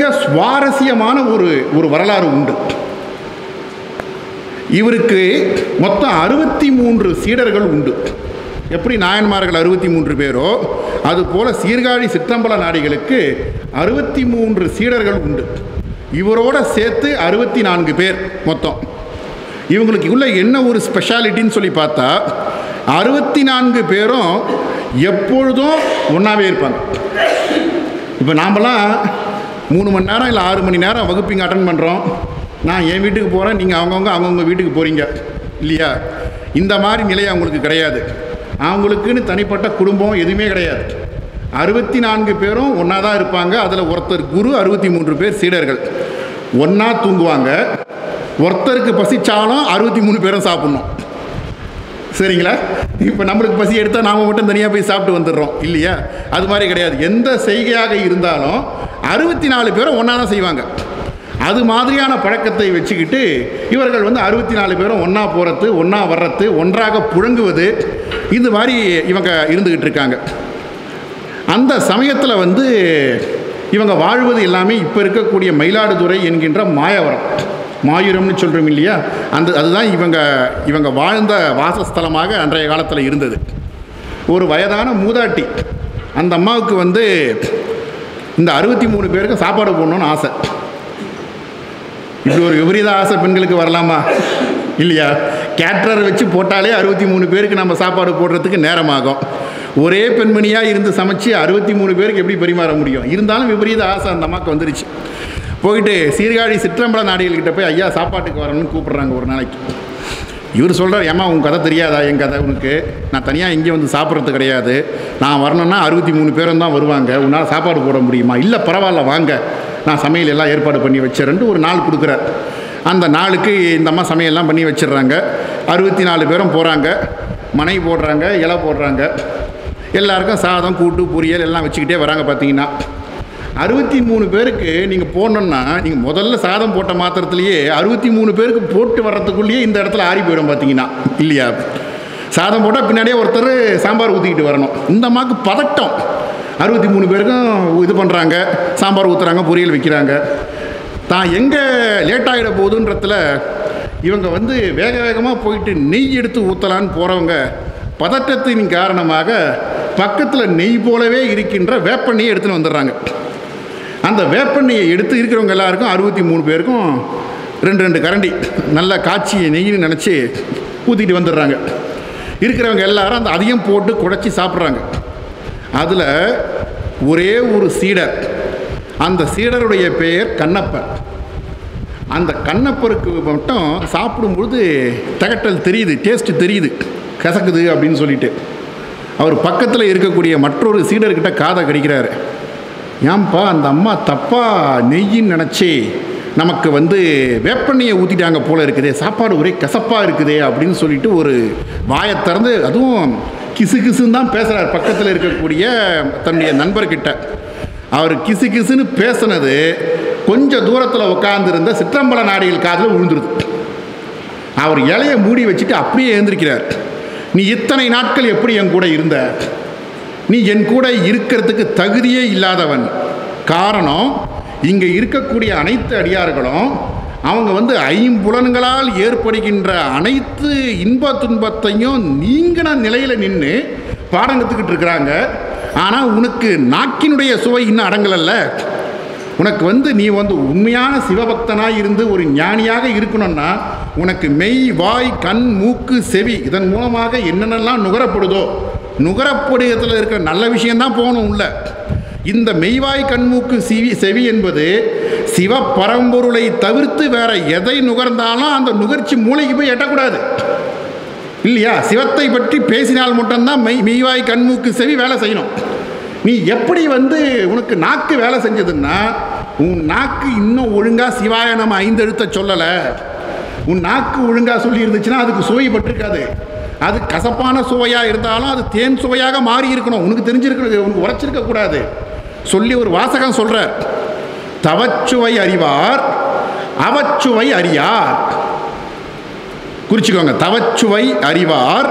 மிக சுவாரஸ்யமான ஒரு ஒரு வரலாறு உண்டு இவருக்கு மொத்தம் அறுபத்தி மூன்று சீடர்கள் உண்டு எப்படி நாயன்மார்கள் அறுபத்தி மூன்று பேரோ அதுபோல சீர்காழி சிற்றம்பல நாடிகளுக்கு அறுபத்தி மூன்று சீடர்கள் உண்டு இவரோட சேர்த்து அறுபத்தி நான்கு பேர் மொத்தம் இவங்களுக்கு உள்ள என்ன ஒரு ஸ்பெஷாலிட்டின்னு சொல்லி பார்த்தா அறுபத்தி நான்கு பேரும் எப்பொழுதும் ஒன்றாவே இருப்பாங்க இப்போ நாமெல்லாம் மூணு மணி நேரம் இல்லை ஆறு மணி நேரம் வகுப்பிங்க அட்டன் பண்ணுறோம் நான் என் வீட்டுக்கு போகிறேன் நீங்கள் அவங்கவுங்க அவங்கவுங்க வீட்டுக்கு போகிறீங்க இல்லையா இந்த மாதிரி நிலை அவங்களுக்கு கிடையாது அவங்களுக்குன்னு தனிப்பட்ட குடும்பம் எதுவுமே கிடையாது அறுபத்தி நான்கு பேரும் ஒன்றா தான் இருப்பாங்க அதில் ஒருத்தர் குரு அறுபத்தி மூன்று பேர் சீடர்கள் ஒன்றா தூங்குவாங்க ஒருத்தருக்கு பசிச்சாலும் அறுபத்தி மூணு பேரும் சாப்பிட்ணும் சரிங்களா இப்போ நம்மளுக்கு பசி எடுத்தால் நாம் மட்டும் தனியாக போய் சாப்பிட்டு வந்துடுறோம் இல்லையா அது மாதிரி கிடையாது எந்த செய்கையாக இருந்தாலும் அறுபத்தி நாலு பேரும் ஒன்றா தான் செய்வாங்க அது மாதிரியான பழக்கத்தை வச்சுக்கிட்டு இவர்கள் வந்து அறுபத்தி நாலு பேரும் ஒன்றா போகிறது ஒன்றா வர்றது ஒன்றாக புழங்குவது இது மாதிரி இவங்க இருந்துக்கிட்டு இருக்காங்க அந்த சமயத்தில் வந்து இவங்க வாழ்வது எல்லாமே இப்போ இருக்கக்கூடிய மயிலாடுதுறை என்கின்ற மாயவரம் மாயூரம்னு சொல்கிறோம் இல்லையா அந்த அதுதான் இவங்க இவங்க வாழ்ந்த வாசஸ்தலமாக அன்றைய காலத்தில் இருந்தது ஒரு வயதான மூதாட்டி அந்த அம்மாவுக்கு வந்து இந்த அறுபத்தி மூணு பேருக்கு சாப்பாடு போடணும்னு ஆசை இப்படி ஒரு விபரீத ஆசை பெண்களுக்கு வரலாமா இல்லையா கேட்ரர் வச்சு போட்டாலே அறுபத்தி மூணு பேருக்கு நம்ம சாப்பாடு போடுறதுக்கு நேரமாகும் ஒரே பெண்மணியாக இருந்து சமைச்சு அறுபத்தி மூணு பேருக்கு எப்படி பரிமாற முடியும் இருந்தாலும் விபரீத ஆசை அந்த அம்மாவுக்கு வந்துருச்சு போயிட்டு சீர்காழி சிற்றம்பல நாடிகள்கிட்ட போய் ஐயா சாப்பாட்டுக்கு வரணும்னு கூப்பிட்றாங்க ஒரு நாளைக்கு இவர் சொல்கிறார் ஏம்மா உன் கதை தெரியாதா என் கதை உனக்கு நான் தனியாக இங்கே வந்து சாப்பிட்றது கிடையாது நான் வரணும்னா அறுபத்தி மூணு பேரும் தான் வருவாங்க உன்னால் சாப்பாடு போட முடியுமா இல்லை பரவாயில்ல வாங்க நான் சமையல் எல்லாம் ஏற்பாடு பண்ணி வச்சிடறேன்ட்டு ஒரு நாள் கொடுக்குறார் அந்த நாளுக்கு இந்த அம்மா சமையல்லாம் பண்ணி வச்சிடுறாங்க அறுபத்தி நாலு பேரும் போகிறாங்க மனை போடுறாங்க இலை போடுறாங்க எல்லாருக்கும் சாதம் கூட்டு பொரியல் எல்லாம் வச்சுக்கிட்டே வராங்க பார்த்தீங்கன்னா அறுபத்தி மூணு பேருக்கு நீங்கள் போடணுன்னா நீங்கள் முதல்ல சாதம் போட்ட மாத்திரத்துலேயே அறுபத்தி மூணு பேருக்கு போட்டு வர்றதுக்குள்ளேயே இந்த இடத்துல ஆறி போயிடும் பார்த்தீங்கன்னா இல்லையா சாதம் போட்டால் பின்னாடியே ஒருத்தர் சாம்பார் ஊற்றிக்கிட்டு வரணும் இந்த அம்மாவுக்கு பதட்டம் அறுபத்தி மூணு பேருக்கும் இது பண்ணுறாங்க சாம்பார் ஊற்றுறாங்க பொரியல் வைக்கிறாங்க தான் எங்கே லேட் ஆகிட போகுதுன்றதுல இவங்க வந்து வேக வேகமாக போயிட்டு நெய் எடுத்து ஊற்றலான்னு போகிறவங்க பதட்டத்தின் காரணமாக பக்கத்தில் நெய் போலவே இருக்கின்ற வேப்பெண்ணெயை எடுத்துன்னு வந்துடுறாங்க அந்த வேப்பெண்ணெயை எடுத்து இருக்கிறவங்க எல்லாருக்கும் அறுபத்தி மூணு பேருக்கும் ரெண்டு ரெண்டு கரண்டி நல்லா காய்ச்சி நெய்ன்னு நினச்சி ஊற்றிட்டு வந்துடுறாங்க இருக்கிறவங்க எல்லாரும் அந்த அதையும் போட்டு குழச்சி சாப்பிட்றாங்க அதில் ஒரே ஒரு சீடர் அந்த சீடருடைய பெயர் கண்ணப்பர் அந்த கண்ணப்பருக்கு மட்டும் சாப்பிடும்பொழுது தகட்டல் தெரியுது டேஸ்ட்டு தெரியுது கசக்குது அப்படின்னு சொல்லிட்டு அவர் பக்கத்தில் இருக்கக்கூடிய மற்றொரு சீடர்கிட்ட காதை கடிக்கிறாரு ஏன்பா அந்த அம்மா தப்பாக நெய்யின்னு நினச்சி நமக்கு வந்து வேப்பெண்ணெயை ஊற்றிட்டாங்க போல இருக்குதே சாப்பாடு ஒரே கசப்பாக இருக்குதே அப்படின்னு சொல்லிட்டு ஒரு வாயை திறந்து அதுவும் கிசு கிசுன்னு தான் பேசுகிறார் பக்கத்தில் இருக்கக்கூடிய தன்னுடைய நண்பர்கிட்ட அவர் கிசு கிசுன்னு பேசுனது கொஞ்சம் தூரத்தில் உட்காந்துருந்த சிற்றம்பல நாடிகள் காதில் விழுந்துருது அவர் இலையை மூடி வச்சுட்டு அப்படியே எழுந்திருக்கிறார் நீ இத்தனை நாட்கள் எப்படி என் கூட இருந்த நீ என் கூட இருக்கிறதுக்கு தகுதியே இல்லாதவன் காரணம் இங்கே இருக்கக்கூடிய அனைத்து அடியார்களும் அவங்க வந்து ஐம்புலன்களால் ஏற்படுகின்ற அனைத்து இன்ப துன்பத்தையும் நீங்கின நிலையில் நின்று பாடம் கற்றுக்கிட்டு இருக்கிறாங்க ஆனால் உனக்கு நாக்கினுடைய சுவை இன்னும் அடங்கலல்ல உனக்கு வந்து நீ வந்து உண்மையான சிவபக்தனாக இருந்து ஒரு ஞானியாக இருக்கணும்னா உனக்கு மெய் வாய் கண் மூக்கு செவி இதன் மூலமாக என்னென்னலாம் நுகரப்படுதோ நுகரப்படுகிறதுல இருக்கிற நல்ல விஷயம்தான் போகணும் உள்ள இந்த மெய்வாய் கண்மூக்கு சிவி செவி என்பது சிவ பரம்பொருளை தவிர்த்து வேற எதை நுகர்ந்தாலும் அந்த நுகர்ச்சி மூளைக்கு போய் எட்டக்கூடாது இல்லையா சிவத்தை பற்றி பேசினால் மட்டும்தான் மெய் மெய்வாய் கண்மூக்கு செவி வேலை செய்யணும் நீ எப்படி வந்து உனக்கு நாக்கு வேலை செஞ்சதுன்னா உன் நாக்கு இன்னும் ஒழுங்காக சிவாய நம்ம ஐந்தெழுத்த சொல்லலை உன் நாக்கு ஒழுங்காக சொல்லி இருந்துச்சுன்னா அதுக்கு சுவை பட்டிருக்காது அது கசப்பான சுவையாக இருந்தாலும் அது தேன் சுவையாக மாறி இருக்கணும் உனக்கு தெரிஞ்சிருக்கணும் உனக்கு உரைச்சிருக்க கூடாது சொல்லி ஒரு வாசகம் சொல்கிறார் தவச்சுவை அறிவார் அவச்சுவை அறியார் குறிச்சிக்கோங்க தவச்சுவை அறிவார்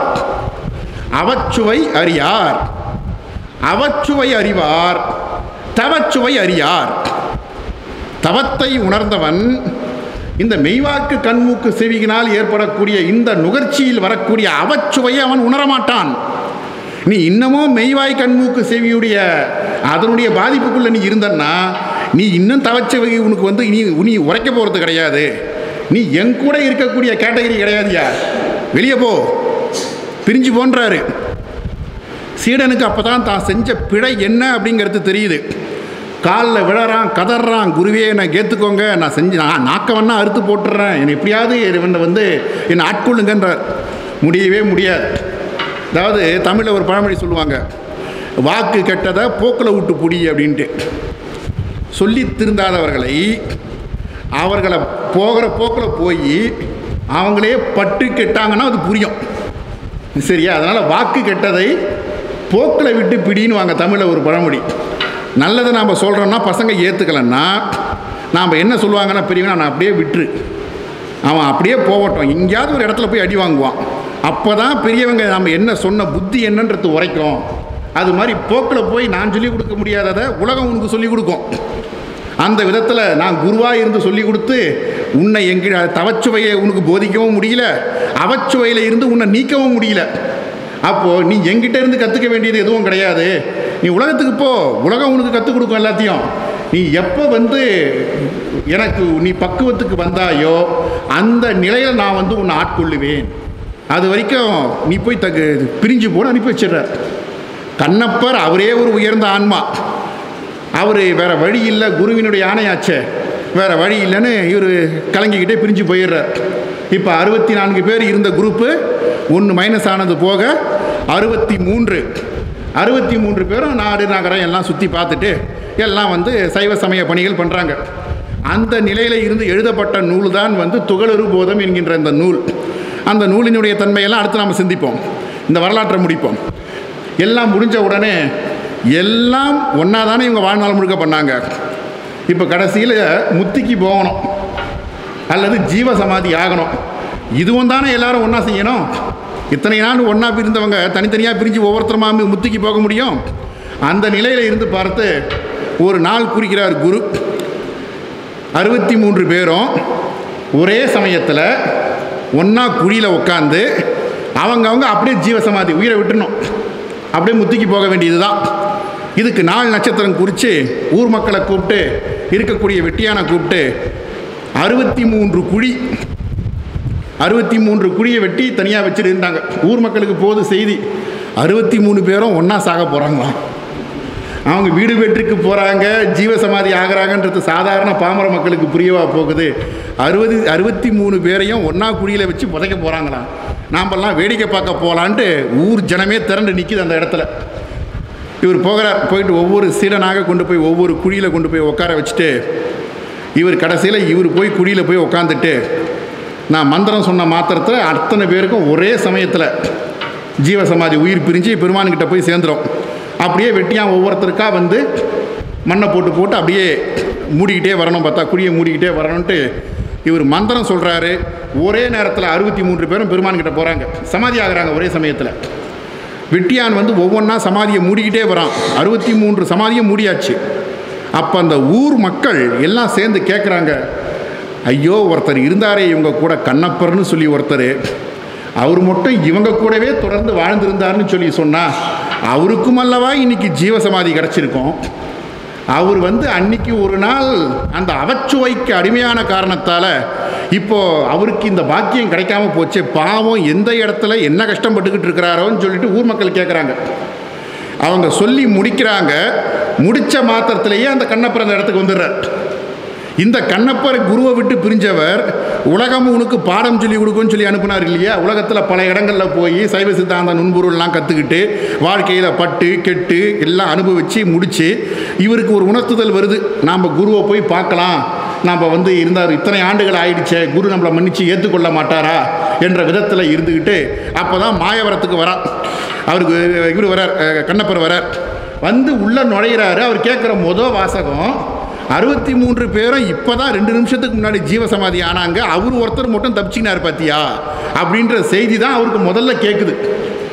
அவச்சுவை அறியார் அவச்சுவை அறிவார் தவச்சுவை அறியார் தவத்தை உணர்ந்தவன் இந்த மெய்வாக்கு கண்மூக்கு செவியினால் ஏற்படக்கூடிய இந்த நுகர்ச்சியில் வரக்கூடிய அவச்சுவையை அவன் உணரமாட்டான் நீ இன்னமும் மெய்வாய் கண்மூக்கு செவியுடைய அதனுடைய பாதிப்புக்குள்ளே நீ இருந்தன்னா நீ இன்னும் தவச்சுவை உனக்கு வந்து நீ நீ உரைக்க போகிறது கிடையாது நீ என் கூட இருக்கக்கூடிய கேட்டகரி கிடையாதுயா வெளியே போ பிரிஞ்சு போன்றாரு சீடனுக்கு அப்போ தான் தான் செஞ்ச பிழை என்ன அப்படிங்கிறது தெரியுது காலில் விழறான் கதறான் குருவே என்னை கேத்துக்கோங்க நான் செஞ்சு நான் நாக்க வேணா அறுத்து போட்டுறேன் என்னை எப்படியாவது என்னை வந்து என்னை ஆட்கொள்ளுங்கன்றார் முடியவே முடியாது அதாவது தமிழில் ஒரு பழமொழி சொல்லுவாங்க வாக்கு கெட்டதை போக்கில் விட்டு புடி அப்படின்ட்டு சொல்லி திருந்தாதவர்களை அவர்களை போகிற போக்கில் போய் அவங்களே பட்டு கெட்டாங்கன்னா அது புரியும் சரியா அதனால் வாக்கு கெட்டதை போக்கில் விட்டு பிடின்னு வாங்க தமிழில் ஒரு பழமொழி நல்லதை நாம் சொல்கிறோன்னா பசங்க ஏற்றுக்கலன்னா நாம் என்ன சொல்லுவாங்கன்னா பெரியவனா நான் அப்படியே விட்டுரு அவன் அப்படியே போகட்டும் எங்கேயாவது ஒரு இடத்துல போய் அடி வாங்குவான் அப்போ தான் பெரியவங்க நம்ம என்ன சொன்ன புத்தி என்னன்றது உரைக்கும் அது மாதிரி போக்கில் போய் நான் சொல்லிக் கொடுக்க முடியாததை உலகம் உனக்கு சொல்லிக் கொடுக்கும் அந்த விதத்தில் நான் குருவாக இருந்து சொல்லி கொடுத்து உன்னை எங்க தவச்சுவையை உனக்கு போதிக்கவும் முடியல அவச்சுவையில் இருந்து உன்னை நீக்கவும் முடியல அப்போது நீ எங்கிட்ட இருந்து கற்றுக்க வேண்டியது எதுவும் கிடையாது நீ உலகத்துக்கு போ உலகம் உனக்கு கற்றுக் கொடுக்கும் எல்லாத்தையும் நீ எப்போ வந்து எனக்கு நீ பக்குவத்துக்கு வந்தாயோ அந்த நிலையில் நான் வந்து உன்னை ஆட்கொள்ளுவேன் அது வரைக்கும் நீ போய் தகு பிரிஞ்சு போன அனுப்பி வச்சிடுற கண்ணப்பர் அவரே ஒரு உயர்ந்த ஆன்மா அவர் வேற வழி இல்லை குருவினுடைய ஆணையாச்சே வேற வழி இல்லைன்னு இவர் கலங்கிக்கிட்டே பிரிஞ்சு போயிடுறார் இப்போ அறுபத்தி நான்கு பேர் இருந்த குரூப்பு ஒன்று மைனஸ் ஆனது போக அறுபத்தி மூன்று அறுபத்தி மூன்று பேரும் நாடு நகரம் எல்லாம் சுற்றி பார்த்துட்டு எல்லாம் வந்து சைவ சமய பணிகள் பண்ணுறாங்க அந்த நிலையில் இருந்து எழுதப்பட்ட நூல் தான் வந்து துகளறு போதம் என்கின்ற இந்த நூல் அந்த நூலினுடைய தன்மையெல்லாம் அடுத்து நாம் சிந்திப்போம் இந்த வரலாற்றை முடிப்போம் எல்லாம் முடிஞ்ச உடனே எல்லாம் ஒன்றா தானே இவங்க வாழ்நாள் முழுக்க பண்ணாங்க இப்போ கடைசியில் முத்திக்கு போகணும் அல்லது ஜீவ சமாதி ஆகணும் இதுவும் தானே எல்லாரும் ஒன்றா செய்யணும் இத்தனை நாள் ஒன்றா பிரிந்தவங்க தனித்தனியாக பிரிஞ்சு ஒவ்வொருத்தருமா முத்திக்கு போக முடியும் அந்த நிலையில் இருந்து பார்த்து ஒரு நாள் குறிக்கிறார் குரு அறுபத்தி மூன்று பேரும் ஒரே சமயத்தில் ஒன்றா குழியில் உட்காந்து அவங்கவங்க அப்படியே ஜீவசமாதி உயிரை விட்டுணும் அப்படியே முத்திக்கு போக வேண்டியது தான் இதுக்கு நாள் நட்சத்திரம் குறித்து ஊர் மக்களை கூப்பிட்டு இருக்கக்கூடிய வெட்டியான கூப்பிட்டு அறுபத்தி மூன்று குழி அறுபத்தி மூன்று குழியை வெட்டி தனியாக வச்சுட்டு இருந்தாங்க ஊர் மக்களுக்கு போது செய்தி அறுபத்தி மூணு பேரும் ஒன்றா சாக போகிறாங்களாம் அவங்க வீடு வெற்றிக்கு போகிறாங்க ஜீவசமாதி ஆகிறாங்கன்றது சாதாரண பாமர மக்களுக்கு புரியவா போகுது அறுபது அறுபத்தி மூணு பேரையும் ஒன்றா குழியில் வச்சு புதைக்க போகிறாங்களாம் நாமெல்லாம் வேடிக்கை பார்க்க போகலான்ட்டு ஊர் ஜனமே திரண்டு நிற்கிது அந்த இடத்துல இவர் போகிறார் போயிட்டு ஒவ்வொரு சீடனாக கொண்டு போய் ஒவ்வொரு குழியில் கொண்டு போய் உட்கார வச்சுட்டு இவர் கடைசியில் இவர் போய் குழியில் போய் உட்காந்துட்டு நான் மந்திரம் சொன்ன மாத்திரத்தில் அத்தனை பேருக்கும் ஒரே சமயத்தில் ஜீவசமாதி உயிர் பிரிஞ்சு பெருமான்கிட்ட போய் சேர்ந்துடும் அப்படியே வெட்டியான் ஒவ்வொருத்தருக்கா வந்து மண்ணை போட்டு போட்டு அப்படியே மூடிக்கிட்டே வரணும் பார்த்தா குழியை மூடிக்கிட்டே வரணுன்ட்டு இவர் மந்திரம் சொல்கிறாரு ஒரே நேரத்தில் அறுபத்தி மூன்று பேரும் பெருமான்கிட்ட போகிறாங்க சமாதி ஆகுறாங்க ஒரே சமயத்தில் வெட்டியான் வந்து ஒவ்வொன்றா சமாதியை மூடிக்கிட்டே வரான் அறுபத்தி மூன்று சமாதியை மூடியாச்சு அப்போ அந்த ஊர் மக்கள் எல்லாம் சேர்ந்து கேட்குறாங்க ஐயோ ஒருத்தர் இருந்தாரே இவங்க கூட கண்ணப்பர்னு சொல்லி ஒருத்தர் அவர் மட்டும் இவங்க கூடவே தொடர்ந்து வாழ்ந்திருந்தார்னு சொல்லி சொன்னால் அவருக்கும் அல்லவா இன்னைக்கு ஜீவசமாதி கிடச்சிருக்கும் அவர் வந்து அன்னைக்கு ஒரு நாள் அந்த அவச்சுவைக்கு அடிமையான காரணத்தால் இப்போ அவருக்கு இந்த பாக்கியம் கிடைக்காம போச்சு பாவம் எந்த இடத்துல என்ன கஷ்டப்பட்டுக்கிட்டு இருக்கிறாரோன்னு சொல்லிட்டு ஊர் மக்கள் கேட்குறாங்க அவங்க சொல்லி முடிக்கிறாங்க முடித்த மாத்திரத்திலேயே அந்த கண்ணப்பர் அந்த இடத்துக்கு வந்துடுறார் இந்த கண்ணப்பர் குருவை விட்டு பிரிஞ்சவர் உலகம் உனக்கு பாடம் சொல்லி கொடுக்கும்னு சொல்லி அனுப்புனார் இல்லையா உலகத்தில் பல இடங்களில் போய் சைவ சித்தாந்த நுண்பொருள்லாம் கற்றுக்கிட்டு வாழ்க்கையில் பட்டு கெட்டு எல்லாம் அனுபவித்து முடித்து இவருக்கு ஒரு உணர்த்துதல் வருது நாம் குருவை போய் பார்க்கலாம் நாம் வந்து இருந்தார் இத்தனை ஆண்டுகள் ஆயிடுச்சே குரு நம்மளை மன்னிச்சு ஏற்றுக்கொள்ள மாட்டாரா என்ற விதத்தில் இருந்துக்கிட்டு அப்போ தான் மாயவரத்துக்கு வரா அவருக்கு இவர் வரார் அஹ், கண்ணப்பர் வரார் வந்து உள்ளே நுழையிறாரு அவர் கேட்குற மொதல் வாசகம் அறுபத்தி மூன்று பேரும் இப்போ தான் ரெண்டு நிமிஷத்துக்கு முன்னாடி ஜீவசமாதி ஆனாங்க அவர் ஒருத்தர் மட்டும் தப்பிச்சினார் பாத்தியா அப்படின்ற செய்தி தான் அவருக்கு முதல்ல கேட்குது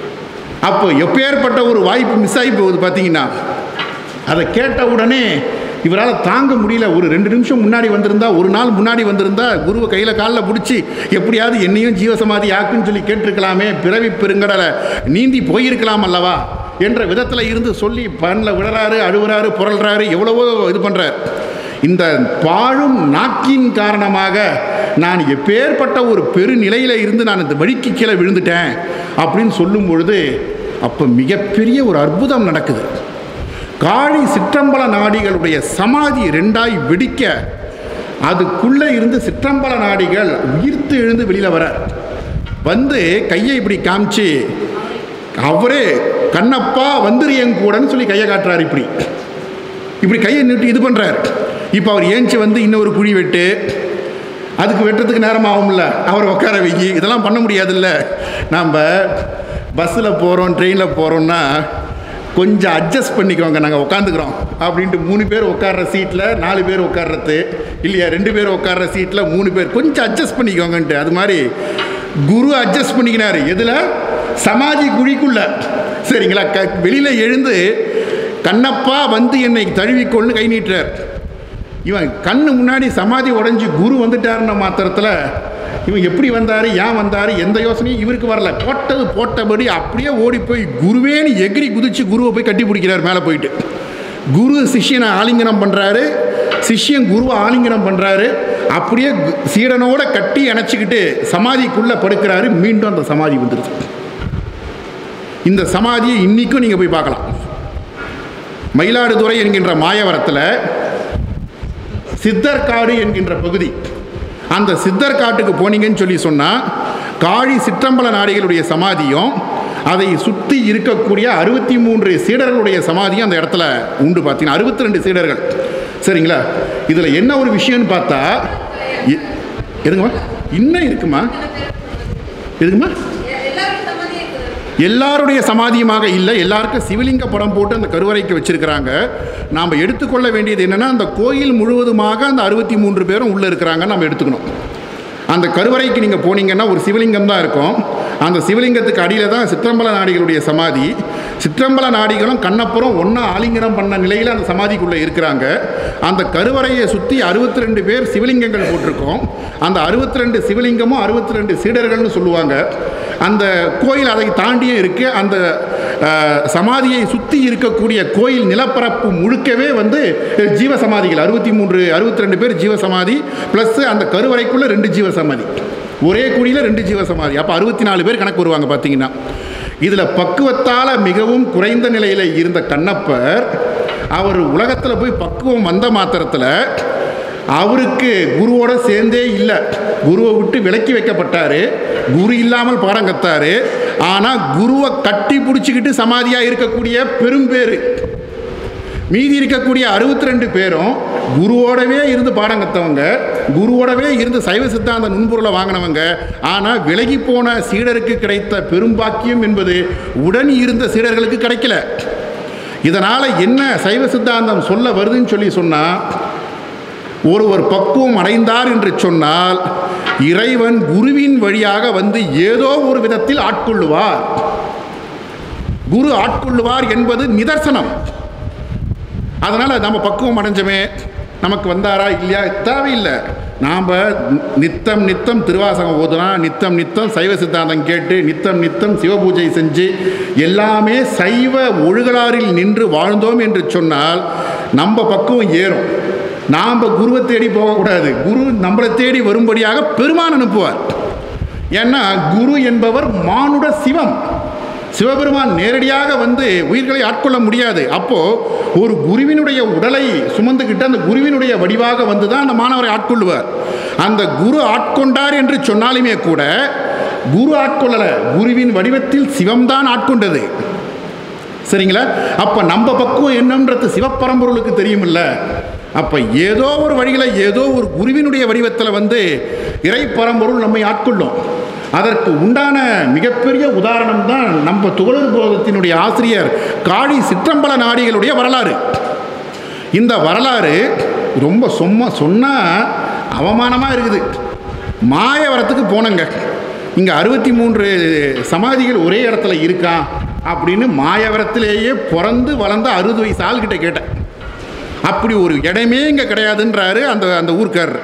அப்போ எப்பேற்பட்ட ஒரு வாய்ப்பு மிஸ் ஆகி போகுது பார்த்தீங்கன்னா அதை கேட்ட உடனே இவரால் தாங்க முடியல ஒரு ரெண்டு நிமிஷம் முன்னாடி வந்திருந்தா ஒரு நாள் முன்னாடி வந்திருந்தா குருவை கையில் காலில் பிடிச்சி எப்படியாவது என்னையும் ஜீவசமாதி ஆக்குன்னு சொல்லி கேட்டிருக்கலாமே பிறவி பெருங்கடலை நீந்தி போயிருக்கலாம் அல்லவா என்ற விதத்தில் இருந்து சொல்லி பண்ணில் விடுறாரு அழுவுறாரு புரள்றாரு எவ்வளவோ இது பண்ணுறார் இந்த பாழும் நாக்கின் காரணமாக நான் எப்பேற்பட்ட ஒரு பெருநிலையில் இருந்து நான் இந்த வழிக்கு கீழே விழுந்துட்டேன் அப்படின்னு சொல்லும் பொழுது அப்போ மிகப்பெரிய ஒரு அற்புதம் நடக்குது காளி சிற்றம்பல நாடிகளுடைய சமாதி ரெண்டாய் வெடிக்க அதுக்குள்ளே இருந்து சிற்றம்பல நாடிகள் உயிர்த்து எழுந்து வெளியில் வர வந்து கையை இப்படி காமிச்சு அவரே கண்ணப்பா வந்துரு என் கூடன்னு சொல்லி கையை காட்டுறாரு இப்படி இப்படி கையை நீட்டி இது பண்ணுறார் இப்போ அவர் ஏஞ்சி வந்து இன்னொரு குழி வெட்டு அதுக்கு வெட்டுறதுக்கு நேரம் ஆகும்ல அவர் உட்கார வைக்கி இதெல்லாம் பண்ண முடியாதுல்ல நாம் பஸ்ஸில் போகிறோம் ட்ரெயினில் போகிறோம்னா கொஞ்சம் அட்ஜஸ்ட் பண்ணிக்கோங்க நாங்கள் உட்காந்துக்கிறோம் அப்படின்ட்டு மூணு பேர் உட்கார்ற சீட்டில் நாலு பேர் உட்கார்றது இல்லையா ரெண்டு பேர் உட்கார்ற சீட்டில் மூணு பேர் கொஞ்சம் அட்ஜஸ்ட் பண்ணிக்கோங்கன்ட்டு அது மாதிரி குரு அட்ஜஸ்ட் பண்ணிக்கினாரு எதில் சமாதி குழிக்குள்ள சரிங்களா க வெளியில் எழுந்து கண்ணப்பா வந்து என்னை தழுவிக்கொள்னு கை நீட்டுறார் இவன் கண்ணு முன்னாடி சமாதி உடைஞ்சு குரு வந்துட்டாருன்ன மாத்திரத்தில் இவன் எப்படி வந்தார் ஏன் வந்தார் எந்த யோசனையும் இவருக்கு வரல போட்டது போட்டபடி அப்படியே ஓடி போய் குருவேன்னு எகிரி குதிச்சு குருவை போய் கட்டி பிடிக்கிறார் மேலே போயிட்டு குரு சிஷ்யனை ஆலிங்கனம் பண்ணுறாரு சிஷ்யன் குருவை ஆலிங்கனம் பண்ணுறாரு அப்படியே கு- சீடனோட கட்டி அணைச்சிக்கிட்டு சமாதிக்குள்ளே படுக்கிறாரு மீண்டும் அந்த சமாதி வந்துடுது இந்த சமாதியை இன்னிக்கும் நீங்கள் போய் பார்க்கலாம் மயிலாடுதுறை என்கின்ற மாயவரத்தில் சித்தர்காடு என்கின்ற பகுதி அந்த சித்தர்காட்டுக்கு போனீங்கன்னு சொல்லி சொன்னால் காழி சிற்றம்பல நாடிகளுடைய சமாதியும் அதை சுற்றி இருக்கக்கூடிய அறுபத்தி மூன்று சீடர்களுடைய சமாதியும் அந்த இடத்துல உண்டு பார்த்தீங்கன்னா அறுபத்தி ரெண்டு சீடர்கள் சரிங்களா இதில் என்ன ஒரு விஷயம்னு பார்த்தா எ- எதுங்கம்மா இன்னும் இருக்குமா எதுங்கம்மா எல்லாரும் சம்மதியே இருக்குது எல்லாருடைய சமாதியுமாக இல்லை எல்லாருக்கும் சிவலிங்க படம் போட்டு அந்த கருவறைக்கு வச்சிருக்கிறாங்க நாம் எடுத்துக்கொள்ள வேண்டியது என்னென்னா அந்த கோயில் முழுவதுமாக அந்த அறுபத்தி மூன்று பேரும் உள்ளே இருக்கிறாங்கன்னு நம்ம எடுத்துக்கணும் அந்த கருவறைக்கு நீங்கள் போனீங்கன்னா ஒரு சிவலிங்கம் தான் இருக்கும் அந்த சிவலிங்கத்துக்கு அடியில் தான் சிற்றம்பல நாடிகளுடைய சமாதி சிற்றம்பல நாடிகளும் கண்ணப்புறம் ஒன்றா ஆலிங்கனம் பண்ண நிலையில் அந்த சமாதிக்குள்ளே இருக்கிறாங்க அந்த கருவறையை சுற்றி அறுபத்தி ரெண்டு பேர் சிவலிங்கங்கள் போட்டிருக்கோம் அந்த அறுபத்தி ரெண்டு சிவலிங்கமும் அறுபத்தி ரெண்டு சீடர்கள்னு சொல்லுவாங்க அந்த கோயில் அதை தாண்டியே இருக்கு அந்த அஹ், சமாதியை சுற்றி இருக்கக்கூடிய கோயில் நிலப்பரப்பு முழுக்கவே வந்து அஹ், ஜீவ சமாதிகள் அறுபத்தி மூன்று அறுபத்தி ரெண்டு பேர் ஜீவ சமாதி ப்ளஸ் அந்த கருவறைக்குள்ளே ரெண்டு ஜீவ சமாதி ஒரே குழியில் ரெண்டு ஜீவ சமாதி அப்போ அறுபத்தி நாலு பேர் கணக்கு வருவாங்க பார்த்தீங்கன்னா இதில் பக்குவத்தால் மிகவும் குறைந்த நிலையில் இருந்த கண்ணப்பர் அவர் உலகத்தில் போய் பக்குவம் வந்த மாத்திரத்தில் அவருக்கு குருவோட சேர்ந்தே இல்லை குருவை விட்டு விலக்கி வைக்கப்பட்டார் குரு இல்லாமல் பாடம் கத்தாரு ஆனால் குருவை கட்டி பிடிச்சிக்கிட்டு சமாதியாக இருக்கக்கூடிய பெரும்பேறு மீதி இருக்கக்கூடிய அறுபத்தி ரெண்டு பேரும் குருவோடவே இருந்து பாடம் கற்றவங்க குருவோடவே இருந்து சைவ சித்தாந்த நுண்பொருளை வாங்கினவங்க ஆனால் விலகி போன சீடருக்கு கிடைத்த பெரும்பாக்கியம் என்பது உடன் இருந்த சீடர்களுக்கு கிடைக்கல இதனால் என்ன சைவ சித்தாந்தம் சொல்ல வருதுன்னு சொல்லி சொன்னால் ஒருவர் பக்குவம் அடைந்தார் என்று சொன்னால் இறைவன் குருவின் வழியாக வந்து ஏதோ ஒரு விதத்தில் ஆட்கொள்ளுவார் குரு ஆட்கொள்ளுவார் என்பது நிதர்சனம் அதனால் நம்ம பக்குவம் அடைஞ்சமே நமக்கு வந்தாரா இல்லையா தேவையில்லை நாம் நித்தம் நித்தம் திருவாசகம் ஓதுனா நித்தம் நித்தம் சைவ சித்தாந்தம் கேட்டு நித்தம் நித்தம் சிவபூஜை செஞ்சு எல்லாமே சைவ ஒழுகலாறில் நின்று வாழ்ந்தோம் என்று சொன்னால் நம்ம பக்குவம் ஏறும் நாம் குருவை தேடி போகக்கூடாது குரு நம்மளை தேடி வரும்படியாக பெருமான் அனுப்புவார் ஏன்னா குரு என்பவர் மானுட சிவம் சிவபெருமான் நேரடியாக வந்து உயிர்களை ஆட்கொள்ள முடியாது அப்போ ஒரு குருவினுடைய உடலை சுமந்துக்கிட்டு அந்த குருவினுடைய வடிவாக வந்து தான் அந்த மாணவரை ஆட்கொள்ளுவார் அந்த குரு ஆட்கொண்டார் என்று சொன்னாலுமே கூட குரு ஆட்கொள்ளலை குருவின் வடிவத்தில் சிவம்தான் ஆட்கொண்டது சரிங்களா அப்போ நம்ம பக்குவம் என்னன்றது சிவப்பரம்பொருளுக்கு தெரியுமில்ல அப்போ ஏதோ ஒரு வழியில் ஏதோ ஒரு குருவினுடைய வடிவத்தில் வந்து இறை பரம்பொருள் நம்மை ஆட்கொள்ளும் அதற்கு உண்டான மிகப்பெரிய உதாரணம் தான் நம்ம துகளர் போதத்தினுடைய ஆசிரியர் காளி சிற்றம்பல நாடிகளுடைய வரலாறு இந்த வரலாறு ரொம்ப சும்மா சொன்னால் அவமானமாக இருக்குது மாயவரத்துக்கு போனங்க இங்கே அறுபத்தி மூன்று சமாதிகள் ஒரே இடத்துல இருக்கா அப்படின்னு மாயவரத்திலேயே பிறந்து வளர்ந்த அறுபது வயசு ஆள்கிட்ட கேட்டேன் அப்படி ஒரு இடமே இங்கே கிடையாதுன்றாரு அந்த அந்த ஊர்க்காரர்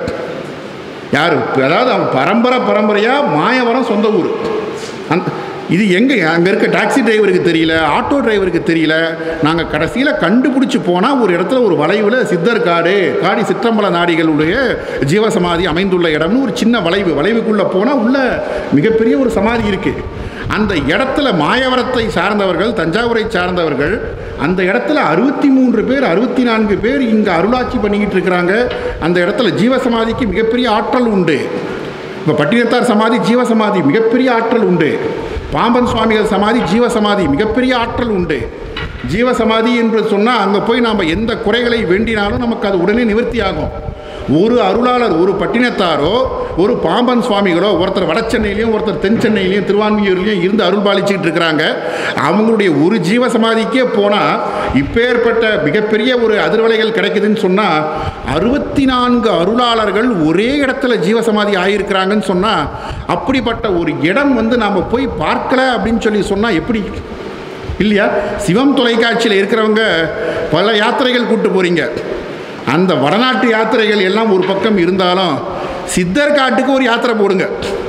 யார் அதாவது அவன் பரம்பரை பரம்பரையாக மாயவரம் சொந்த ஊர் அந்த இது எங்கே அங்கே இருக்க டாக்ஸி டிரைவருக்கு தெரியல ஆட்டோ டிரைவருக்கு தெரியல நாங்கள் கடைசியில் கண்டுபிடிச்சி போனால் ஒரு இடத்துல ஒரு வளைவில் சித்தர் காடு காடி சிற்றம்பல நாடிகளுடைய ஜீவசமாதி அமைந்துள்ள இடம்னு ஒரு சின்ன வளைவு வளைவுக்குள்ளே போனால் உள்ள மிகப்பெரிய ஒரு சமாதி இருக்குது அந்த இடத்துல மாயவரத்தை சார்ந்தவர்கள் தஞ்சாவூரை சார்ந்தவர்கள் அந்த இடத்துல அறுபத்தி மூன்று பேர் அறுபத்தி நான்கு பேர் இங்கே அருளாட்சி பண்ணிக்கிட்டு இருக்கிறாங்க அந்த இடத்துல ஜீவசமாதிக்கு மிகப்பெரிய ஆற்றல் உண்டு இப்போ பட்டினத்தார் சமாதி ஜீவசமாதி மிகப்பெரிய ஆற்றல் உண்டு பாம்பன் சுவாமிகள் சமாதி ஜீவசமாதி மிகப்பெரிய ஆற்றல் உண்டு ஜீவசமாதி என்று சொன்னால் அங்கே போய் நாம் எந்த குறைகளை வேண்டினாலும் நமக்கு அது உடனே நிவர்த்தி ஆகும் ஒரு அருளாளர் ஒரு பட்டினத்தாரோ ஒரு பாம்பன் சுவாமிகளோ ஒருத்தர் வட சென்னையிலையும் ஒருத்தர் தென் சென்னையிலையும் திருவான்மியூர்லையும் இருந்து அருள் பாலிச்சுக்கிட்டு இருக்கிறாங்க அவங்களுடைய ஒரு ஜீவசமாதிக்கே போனால் இப்பேற்பட்ட மிகப்பெரிய ஒரு அதிர்வலைகள் கிடைக்குதுன்னு சொன்னால் அறுபத்தி நான்கு அருளாளர்கள் ஒரே இடத்துல ஜீவசமாதி ஆகியிருக்கிறாங்கன்னு சொன்னால் அப்படிப்பட்ட ஒரு இடம் வந்து நாம் போய் பார்க்கல அப்படின்னு சொல்லி சொன்னால் எப்படி இல்லையா சிவம் தொலைக்காட்சியில் இருக்கிறவங்க பல யாத்திரைகள் கூட்டு போகிறீங்க அந்த வடநாட்டு யாத்திரைகள் எல்லாம் ஒரு பக்கம் இருந்தாலும் சித்தர் காட்டுக்கு ஒரு யாத்திரை போடுங்க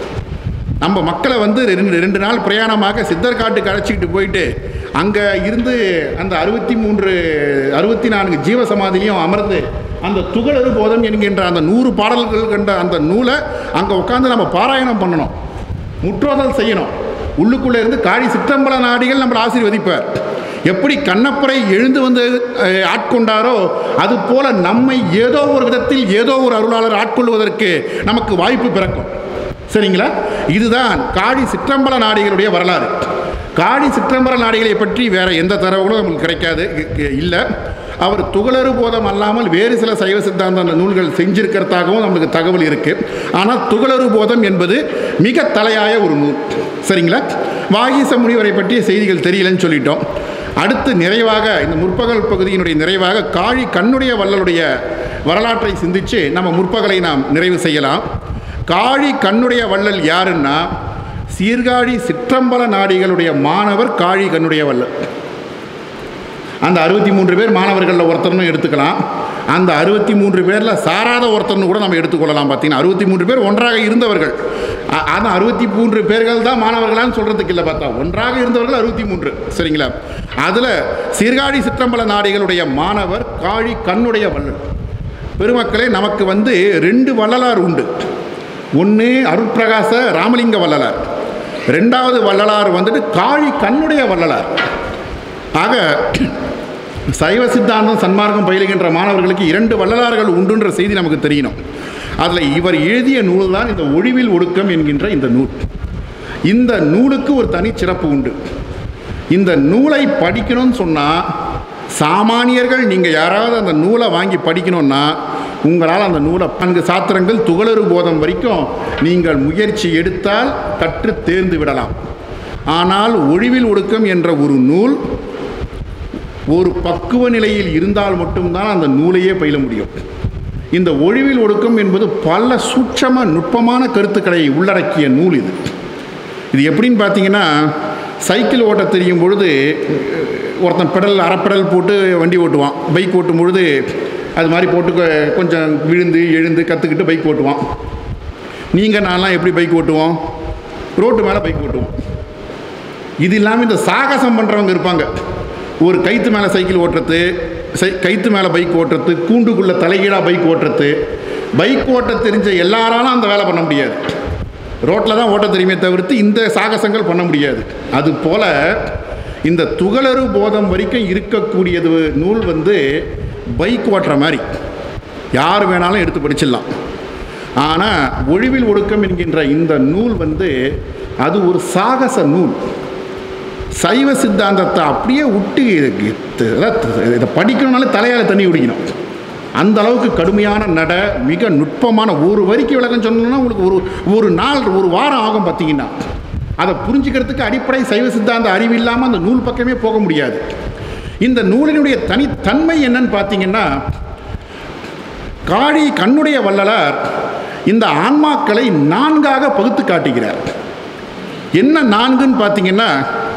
நம்ம மக்களை வந்து ரெண்டு ரெண்டு நாள் பிரயாணமாக சித்தர் காட்டுக்கு அழைச்சிக்கிட்டு போயிட்டு அங்கே இருந்து அந்த அறுபத்தி மூன்று அறுபத்தி நான்கு ஜீவசமாதிலையும் அமர்ந்து அந்த துகளறு போதம் என்கின்ற அந்த நூறு பாடல்கள் கண்ட அந்த நூலை அங்கே உட்காந்து நம்ம பாராயணம் பண்ணணும் முற்றோதல் செய்யணும் உள்ளுக்குள்ளே இருந்து காடி சிற்றம்பல நாடிகள் நம்மளை ஆசீர்வதிப்பார் எப்படி கண்ணப்பரை எழுந்து வந்து அஹ், ஆட்கொண்டாரோ அது போல நம்மை ஏதோ ஒரு விதத்தில் ஏதோ ஒரு அருளாளர் ஆட்கொள்வதற்கு நமக்கு வாய்ப்பு பிறக்கும் சரிங்களா இதுதான் காடி சிற்றம்பல நாடிகளுடைய வரலாறு காடி சிற்றம்பல நாடிகளை பற்றி வேற எந்த தரவுகளும் நமக்கு கிடைக்காது இல்லை அவர் துகளறு போதம் அல்லாமல் வேறு சில சைவ சித்தாந்த அந்த நூல்கள் செஞ்சிருக்கிறதாகவும் நமக்கு தகவல் இருக்குது ஆனால் துகளறு போதம் என்பது மிக தலையாய ஒரு நூல் சரிங்களா வாகீச முனிவரை பற்றிய செய்திகள் தெரியலன்னு சொல்லிட்டோம் அடுத்து நிறைவாக இந்த முற்பகல் பகுதியினுடைய நிறைவாக காழி கண்ணுடைய வள்ளலுடைய வரலாற்றை சிந்திச்சு நம்ம முற்பகலை நாம் நிறைவு செய்யலாம் காழி கண்ணுடைய வள்ளல் யாருன்னா சீர்காழி சிற்றம்பல நாடிகளுடைய மாணவர் காழி கண்ணுடைய வள்ளல் அந்த அறுபத்தி மூன்று பேர் மாணவர்களில் ஒருத்தர்னு எடுத்துக்கலாம் அந்த அறுபத்தி மூன்று பேரில் சாராத ஒருத்தர்னு கூட நம்ம எடுத்துக்கொள்ளலாம் பார்த்தீங்கன்னா அறுபத்தி மூன்று பேர் ஒன்றாக இருந்தவர்கள் அ- அந்த அறுபத்தி மூன்று பேர்கள் தான் மாணவர்களான்னு சொல்கிறதுக்கு இல்லை பார்த்தா ஒன்றாக இருந்தவர்கள் அறுபத்தி மூன்று சரிங்களா அதில் சீர்காழி சிற்றம்பல நாடிகளுடைய மாணவர் காழி கண்ணுடைய வள்ளல் பெருமக்களே நமக்கு வந்து ரெண்டு வள்ளலார் உண்டு ஒன்று அருட்பிரகாச ராமலிங்க வள்ளலார் ரெண்டாவது வள்ளலார் வந்துட்டு காழி கண்ணுடைய வள்ளலார் ஆக சைவ சித்தாந்தம் சன்மார்க்கம் பயிலுகின்ற மாணவர்களுக்கு இரண்டு வள்ளலார்கள் உண்டுன்ற செய்தி நமக்கு தெரியணும் அதில் இவர் எழுதிய நூல் தான் இந்த ஒழிவில் ஒடுக்கம் என்கின்ற இந்த நூல் இந்த நூலுக்கு ஒரு தனி சிறப்பு உண்டு இந்த நூலை படிக்கணும்னு சொன்னால் சாமானியர்கள் நீங்கள் யாராவது அந்த நூலை வாங்கி படிக்கணும்னா உங்களால் அந்த நூலை நான்கு சாத்திரங்கள் துகளறு போதம் வரைக்கும் நீங்கள் முயற்சி எடுத்தால் கற்று தேர்ந்து விடலாம் ஆனால் ஒழிவில் ஒடுக்கம் என்ற ஒரு நூல் ஒரு பக்குவ நிலையில் இருந்தால் மட்டும்தான் அந்த நூலையே பயில முடியும் இந்த ஒழிவில் ஒடுக்கம் என்பது பல சூட்சம நுட்பமான கருத்துக்களை உள்ளடக்கிய நூல் இது இது எப்படின்னு பார்த்தீங்கன்னா சைக்கிள் ஓட்ட தெரியும் பொழுது ஒருத்தன் பெடல் அரைப்பெடல் போட்டு வண்டி ஓட்டுவான் பைக் ஓட்டும் பொழுது அது மாதிரி போட்டு கொ- கொஞ்சம் விழுந்து எழுந்து கற்றுக்கிட்டு பைக் ஓட்டுவான் நீங்கள் நான்லாம் எப்படி பைக் ஓட்டுவோம் ரோட்டு மேலே பைக் ஓட்டுவோம் இது இல்லாமல் இந்த சாகசம் பண்ணுறவங்க இருப்பாங்க ஒரு கைத்து மேலே சைக்கிள் ஓட்டுறது சை கைத்து மேலே பைக் ஓட்டுறது கூண்டுக்குள்ளே தலைகீழாக பைக் ஓட்டுறது பைக் ஓட்ட தெரிஞ்ச எல்லாராலும் அந்த வேலை பண்ண முடியாது ரோட்டில் தான் ஓட்ட தெரியுமே தவிர்த்து இந்த சாகசங்கள் பண்ண முடியாது அது போல் இந்த துகளறு போதம் வரைக்கும் இருக்கக்கூடியது நூல் வந்து பைக் ஓட்டுற மாதிரி யார் வேணாலும் எடுத்து படிச்சிடலாம் ஆனால் ஒழிவில் ஒடுக்கம் என்கின்ற இந்த நூல் வந்து அது ஒரு சாகச நூல் சைவ சித்தாந்தத்தை அப்படியே விட்டு இதுக்கு த- அதாவது இதை படிக்கணும்னாலே தலையால் தண்ணி குடிக்கணும் அந்த அளவுக்கு கடுமையான நட மிக நுட்பமான ஒரு வரிக்கு விளக்கம் சொன்னோம்னா உங்களுக்கு ஒரு ஒரு நாள் ஒரு வாரம் ஆகும் பார்த்தீங்கன்னா அதை புரிஞ்சுக்கிறதுக்கு அடிப்படை சைவ சித்தாந்த அறிவு இல்லாமல் அந்த நூல் பக்கமே போக முடியாது இந்த நூலினுடைய தனித்தன்மை என்னன்னு பார்த்தீங்கன்னா காடி கண்ணுடைய வள்ளலார் இந்த ஆன்மாக்களை நான்காக பகுத்து காட்டுகிறார் என்ன நான்குன்னு பார்த்தீங்கன்னா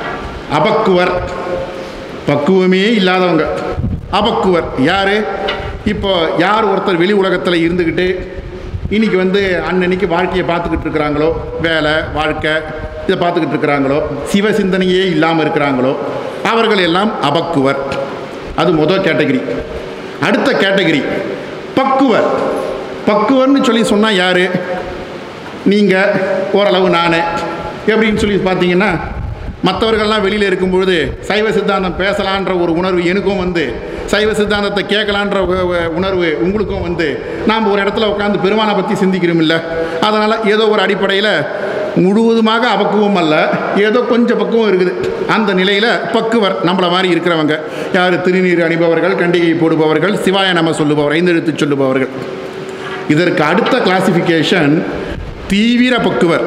அபக்குவர் பக்குவமே இல்லாதவங்க அபக்குவர் யாரு இப்போ யார் ஒருத்தர் வெளி உலகத்தில் இருந்துக்கிட்டு இன்னைக்கு வந்து அன்னன்னைக்கு வாழ்க்கையை பார்த்துக்கிட்டு இருக்கிறாங்களோ வேலை வாழ்க்கை இதை பார்த்துக்கிட்டு இருக்கிறாங்களோ சிவ சிந்தனையே இல்லாமல் இருக்கிறாங்களோ அவர்கள் எல்லாம் அபக்குவர் அது முதல் கேட்டகரி அடுத்த கேட்டகரி பக்குவர் பக்குவர்னு சொல்லி சொன்னால் யார் நீங்கள் ஓரளவு நான் எப்படின்னு சொல்லி பார்த்தீங்கன்னா மற்றவர்கள்லாம் வெளியில் இருக்கும்பொழுது சைவ சித்தாந்தம் பேசலான்ற ஒரு உணர்வு எனக்கும் வந்து சைவ சித்தாந்தத்தை கேட்கலான்ற உ- உ- உணர்வு உங்களுக்கும் வந்து நாம் ஒரு இடத்துல உட்காந்து பெருமானை பற்றி சிந்திக்கிறோம் இல்லை அதனால் ஏதோ ஒரு அடிப்படையில் முழுவதுமாக அபக்குவம் அல்ல ஏதோ கொஞ்சம் பக்குவம் இருக்குது அந்த நிலையில் பக்குவர் நம்மளை மாதிரி இருக்கிறவங்க யார் திருநீர் அணிபவர்கள் கண்டிகை போடுபவர்கள் சிவாய நம சொல்லுபவர் ஐந்தெழுத்து சொல்லுபவர்கள் இதற்கு அடுத்த கிளாசிஃபிகேஷன் தீவிர பக்குவர்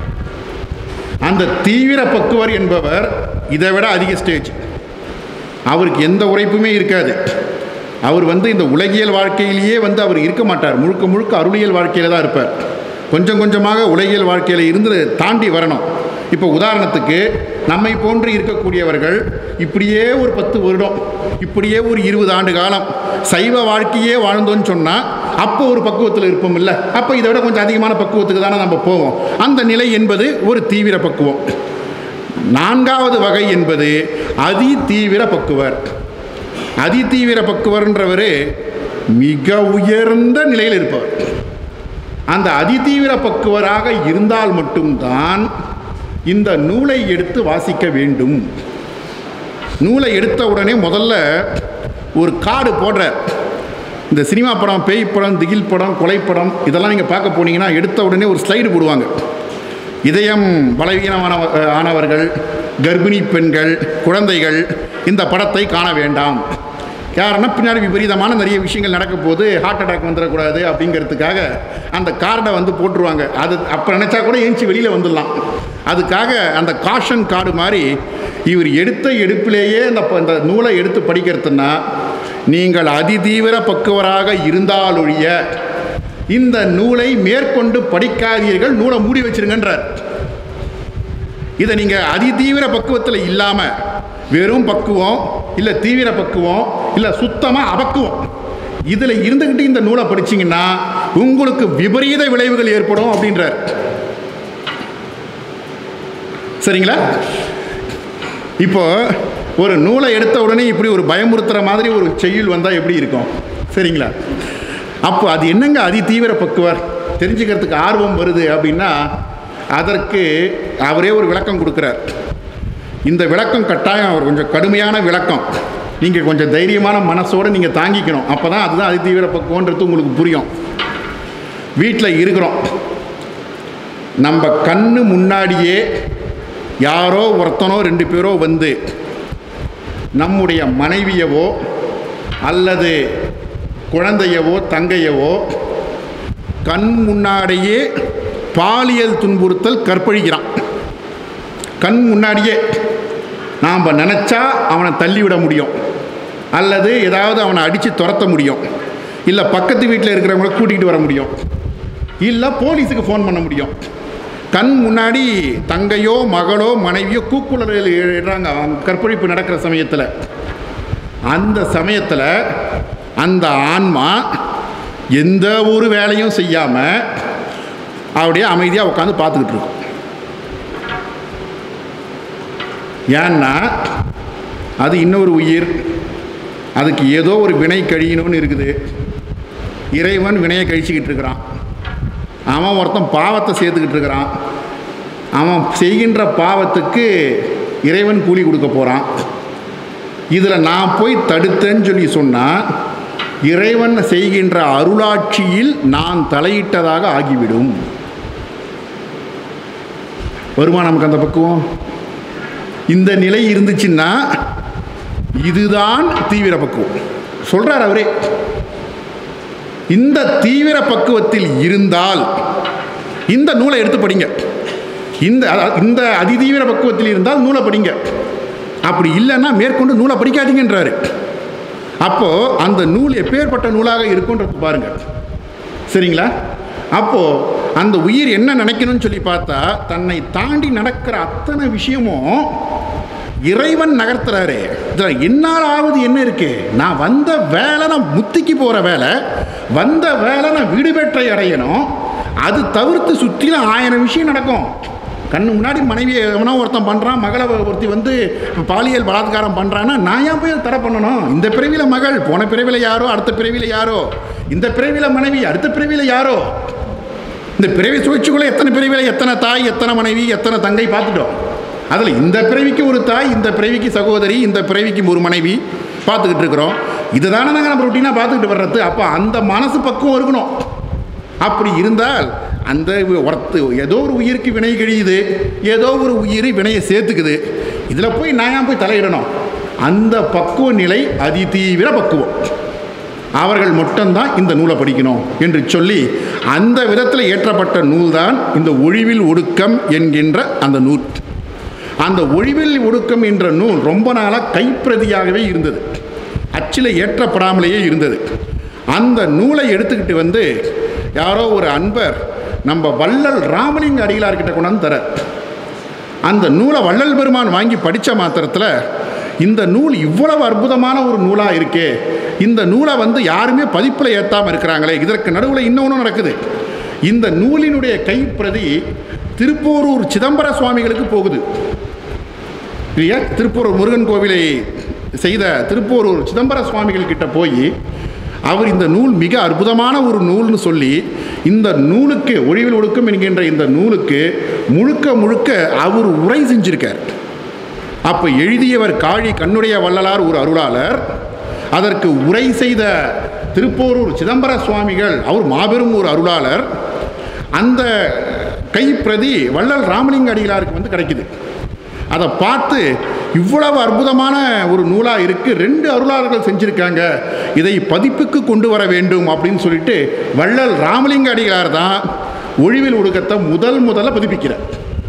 அந்த தீவிர பக்குவர் என்பவர் இதை விட அதிக ஸ்டேஜ் அவருக்கு எந்த உழைப்புமே இருக்காது அவர் வந்து இந்த உலகியல் வாழ்க்கையிலேயே வந்து அவர் இருக்க மாட்டார் முழுக்க முழுக்க அருளியல் வாழ்க்கையில் தான் இருப்பார் கொஞ்சம் கொஞ்சமாக உலகியல் வாழ்க்கையில் இருந்து தாண்டி வரணும் இப்போ உதாரணத்துக்கு நம்மை போன்று இருக்கக்கூடியவர்கள் இப்படியே ஒரு பத்து வருடம் இப்படியே ஒரு இருபது ஆண்டு காலம் சைவ வாழ்க்கையே வாழ்ந்தோன்னு சொன்னால் அப்போ ஒரு பக்குவத்தில் இருப்போம் இல்லை அப்போ இதை விட கொஞ்சம் அதிகமான பக்குவத்துக்கு தானே நம்ம போவோம் அந்த நிலை என்பது ஒரு தீவிர பக்குவம் நான்காவது வகை என்பது அதி தீவிர பக்குவர் அதி தீவிர பக்குவர்ன்றவர் மிக உயர்ந்த நிலையில் இருப்பவர் அந்த அதிதீவிர பக்குவராக இருந்தால் மட்டும்தான் இந்த நூலை எடுத்து வாசிக்க வேண்டும் நூலை எடுத்த உடனே முதல்ல ஒரு கார்டு போடுறார் இந்த சினிமா படம் பேய் படம் திகில் படம் கொலைப்படம் இதெல்லாம் நீங்கள் பார்க்க போனீங்கன்னா எடுத்த உடனே ஒரு ஸ்லைடு போடுவாங்க இதயம் பலவீனமான ஆனவர்கள் கர்ப்பிணி பெண்கள் குழந்தைகள் இந்த படத்தை காண வேண்டாம் காரணம் பின்னாடி விபரீதமான நிறைய விஷயங்கள் நடக்க போது ஹார்ட் அட்டாக் வந்துடக்கூடாது அப்படிங்கிறதுக்காக அந்த கார்டை வந்து போட்டுருவாங்க அது அப்போ நினச்சா கூட ஏஞ்சி வெளியில் வந்துடலாம் அதுக்காக அந்த காஷன் கார்டு மாதிரி இவர் எடுத்த எடுப்பிலேயே அந்த ப- இந்த நூலை எடுத்து படிக்கிறதுன்னா நீங்கள் அதிதீவிர பக்குவராக இருந்தாலொழிய இந்த நூலை மேற்கொண்டு படிக்காதீர்கள் நூலை மூடி வச்சிருங்கன்றார் இதை நீங்கள் அதிதீவிர பக்குவத்தில் இல்லாமல் வெறும் பக்குவம் இல்லை தீவிர பக்குவம் இல்லை சுத்தமாக அபக்குவம் இதில் இருந்துக்கிட்டு இந்த நூலை படிச்சீங்கன்னா உங்களுக்கு விபரீத விளைவுகள் ஏற்படும் அப்படின்றார் சரிங்களா இப்போ ஒரு நூலை எடுத்த உடனே இப்படி ஒரு பயமுறுத்துற மாதிரி ஒரு செய்யுள் வந்தால் எப்படி இருக்கும் சரிங்களா அப்போ அது என்னங்க அதி தீவிர பக்குவர் தெரிஞ்சுக்கிறதுக்கு ஆர்வம் வருது அப்படின்னா அதற்கு அவரே ஒரு விளக்கம் கொடுக்குறார் இந்த விளக்கம் கட்டாயம் அவர் கொஞ்சம் கடுமையான விளக்கம் நீங்கள் கொஞ்சம் தைரியமான மனசோடு நீங்கள் தாங்கிக்கணும் அப்போ தான் அதுதான் அதி தீவிர பக்குவன்றது உங்களுக்கு புரியும் வீட்டில் இருக்கிறோம் நம்ம கண்ணு முன்னாடியே யாரோ ஒருத்தனோ ரெண்டு பேரோ வந்து நம்முடைய மனைவியவோ அல்லது குழந்தையவோ தங்கையவோ கண் முன்னாடியே பாலியல் துன்புறுத்தல் கற்பழிக்கிறான் கண் முன்னாடியே நாம் நினச்சா அவனை தள்ளிவிட முடியும் அல்லது ஏதாவது அவனை அடித்து துரத்த முடியும் இல்லை பக்கத்து வீட்டில் இருக்கிறவங்கள கூட்டிகிட்டு வர முடியும் இல்லை போலீஸுக்கு ஃபோன் பண்ண முடியும் கண் முன்னாடி தங்கையோ மகளோ மனைவியோ கூக்குழல் இடுறாங்க அவங்க கற்பழிப்பு நடக்கிற சமயத்தில் அந்த சமயத்தில் அந்த ஆன்மா எந்த ஒரு வேலையும் செய்யாமல் அப்படியே அமைதியாக உட்காந்து பார்த்துக்கிட்டு இருக்கும் ஏன்னா அது இன்னொரு உயிர் அதுக்கு ஏதோ ஒரு வினை கழியணும்னு இருக்குது இறைவன் வினையை கழிச்சுக்கிட்டு இருக்கிறான் அவன் ஒருத்தன் பாவத்தை சேர்த்துக்கிட்டு இருக்கிறான் அவன் செய்கின்ற பாவத்துக்கு இறைவன் கூலி கொடுக்க போகிறான் இதில் நான் போய் தடுத்தேன்னு சொல்லி சொன்னால் இறைவன் செய்கின்ற அருளாட்சியில் நான் தலையிட்டதாக ஆகிவிடும் வருமா நமக்கு அந்த பக்குவம் இந்த நிலை இருந்துச்சுன்னா இதுதான் தீவிர பக்குவம் சொல்றார் அவரே இந்த தீவிர பக்குவத்தில் இருந்தால் இந்த நூலை எடுத்து படிங்க இந்த அதாவது இந்த அதிதீவிர பக்குவத்தில் இருந்தால் நூலை படிங்க அப்படி இல்லைன்னா மேற்கொண்டு நூலை படிக்காதீங்கன்றாரு அப்போ அந்த நூல் எப்பேற்பட்ட நூலாக இருக்குன்றது பாருங்க சரிங்களா அப்போ அந்த உயிர் என்ன நினைக்கணும்னு சொல்லி பார்த்தா தன்னை தாண்டி நடக்கிற அத்தனை விஷயமும் இறைவன் நகர்த்துறாரு இதில் என்னால் ஆவது என்ன இருக்கு நான் வந்த வேலை நான் முத்திக்கு போகிற வேலை வந்த வேலை நான் வீடு பெற்றை அடையணும் அது தவிர்த்து சுற்றிலும் ஆயிரம் விஷயம் நடக்கும் கண்ணு முன்னாடி மனைவியை எவனோ ஒருத்தன் பண்ணுறான் மகளை ஒருத்தி வந்து பாலியல் பலாத்காரம் பண்ணுறான்னா நான் ஏன் போய் அதை தடை பண்ணணும் இந்த பிறவியில் மகள் போன பிறவியில் யாரோ அடுத்த பிறவியில் யாரோ இந்த பிறவியில் மனைவி அடுத்த பிறவியில் யாரோ இந்த பிறவி சுழற்சிக்குள்ளே எத்தனை பிறவியில் எத்தனை தாய் எத்தனை மனைவி எத்தனை தங்கை பார்த்துட்டோம் அதில் இந்த பிறவிக்கு ஒரு தாய் இந்த பிறவிக்கு சகோதரி இந்த பிறவிக்கு ஒரு மனைவி பார்த்துக்கிட்டு இருக்கிறோம் இதுதானே நாங்கள் நம்ம ரொட்டீனாக பார்த்துக்கிட்டு வர்றது அப்போ அந்த மனசு பக்குவம் இருக்கணும் அப்படி இருந்தால் அந்த ஒருத்து ஏதோ ஒரு உயிருக்கு வினை கழியுது ஏதோ ஒரு உயிர் வினையை சேர்த்துக்குது இதில் போய் நான் ஏன் போய் தலையிடணும் அந்த பக்குவ நிலை அதிதீவிர பக்குவம் அவர்கள் மட்டும்தான் இந்த நூலை படிக்கணும் என்று சொல்லி அந்த விதத்தில் ஏற்றப்பட்ட நூல்தான் இந்த ஒழிவில் ஒடுக்கம் என்கின்ற அந்த நூல் அந்த ஒழிவில் ஒடுக்கம் என்ற நூல் ரொம்ப நாளாக கைப்பிரதியாகவே இருந்தது அச்சில் ஏற்றப்படாமலேயே இருந்தது அந்த நூலை எடுத்துக்கிட்டு வந்து யாரோ ஒரு அன்பர் நம்ம வள்ளல் ராமலிங்க அடிகளார்கிட்ட கொண்டாந்து தர அந்த நூலை வள்ளல் பெருமான் வாங்கி படித்த மாத்திரத்தில் இந்த நூல் இவ்வளவு அற்புதமான ஒரு நூலாக இருக்கே இந்த நூலை வந்து யாருமே பதிப்பில் ஏற்றாமல் இருக்கிறாங்களே இதற்கு நடுவில் இன்னொன்று நடக்குது இந்த நூலினுடைய கைப்பிரதி திருப்போரூர் சிதம்பர சுவாமிகளுக்கு போகுது இல்லையா திருப்பூரூர் முருகன் கோவிலை செய்த திருப்போரூர் சிதம்பர சுவாமிகள் கிட்ட போய் அவர் இந்த நூல் மிக அற்புதமான ஒரு நூல்னு சொல்லி இந்த நூலுக்கு ஒழிவில் ஒடுக்கம் என்கின்ற இந்த நூலுக்கு முழுக்க முழுக்க அவர் உரை செஞ்சிருக்கார் அப்போ எழுதியவர் காழி கண்ணுடைய வள்ளலார் ஒரு அருளாளர் அதற்கு உரை செய்த திருப்போரூர் சிதம்பர சுவாமிகள் அவர் மாபெரும் ஒரு அருளாளர் அந்த கைப்பிரதி வள்ளல் ராமலிங்க அடிகளாருக்கு வந்து கிடைக்குது அதை பார்த்து இவ்வளவு அற்புதமான ஒரு நூலாக இருக்குது ரெண்டு அருளாளர்கள் செஞ்சுருக்காங்க இதை பதிப்புக்கு கொண்டு வர வேண்டும் அப்படின்னு சொல்லிட்டு வள்ளல் ராமலிங்க அடிகளார் தான் ஒழிவில் ஒடுக்கத்தை முதல் முதல்ல பதிப்பிக்கிறார்